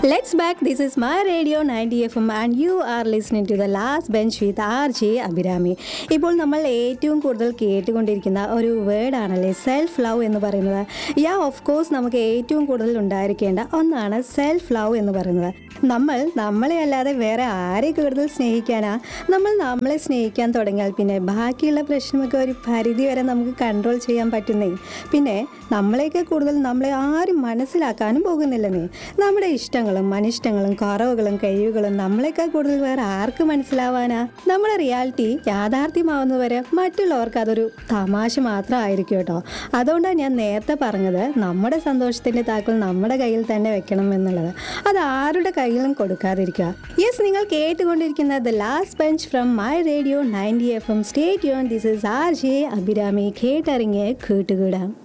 Let's back. This is my radio 90 FM and you are listening to the last bench with R J Abhirami ഇപ്പോൾ നമ്മൾ ഏറ്റവും കൂടുതൽ കേട്ടുകൊണ്ടിരിക്കുന്ന ഒരു വേർഡാണല്ലേ സെൽഫ് ലവ് എന്ന് പറയുന്നത് യാ ഓഫ് കോഴ്സ് നമുക്ക് ഏറ്റവും കൂടുതൽ ഉണ്ടായിരിക്കേണ്ട ഒന്നാണ് സെൽഫ് ലവ് എന്ന് പറയുന്നത് നമ്മൾ നമ്മളെ അല്ലാതെ വേറെ ആരെ കൂടുതൽ സ്നേഹിക്കാനാ നമ്മൾ നമ്മളെ സ്നേഹിക്കാൻ തുടങ്ങിയാൽ പിന്നെ ബാക്കിയുള്ള പ്രശ്നമൊക്കെ ഒരു പരിധി വരെ നമുക്ക് കൺട്രോൾ ചെയ്യാൻ പറ്റുന്നേ പിന്നെ നമ്മളെയൊക്കെ കൂടുതൽ നമ്മളെ ആരും മനസ്സിലാക്കാനും പോകുന്നില്ലെന്നേ നമ്മുടെ ഇഷ്ടങ്ങളും അനിഷ്ടങ്ങളും കുറവുകളും കഴിവുകളും നമ്മളെക്കാൾ കൂടുതൽ വേറെ ആർക്ക് മനസ്സിലാവാനാ നമ്മുടെ റിയാലിറ്റി യാഥാർത്ഥ്യമാവുന്നവരെ മറ്റുള്ളവർക്ക് അതൊരു തമാശ മാത്രമായിരിക്കും കേട്ടോ അതുകൊണ്ടാണ് ഞാൻ നേരത്തെ പറഞ്ഞത് നമ്മുടെ സന്തോഷത്തിൻ്റെ താക്കോൽ നമ്മുടെ കയ്യിൽ തന്നെ വെക്കണം എന്നുള്ളത് അത് ആരുടെ കയ്യിലും കൊടുക്കാതിരിക്കുക യെസ് നിങ്ങൾ കേട്ടുകൊണ്ടിരിക്കുന്ന the last bench from my radio ninety F M stay യോൺ this is R J Abhirami കേട്ടറിഞ്ഞ് കേട്ടുകൂടാം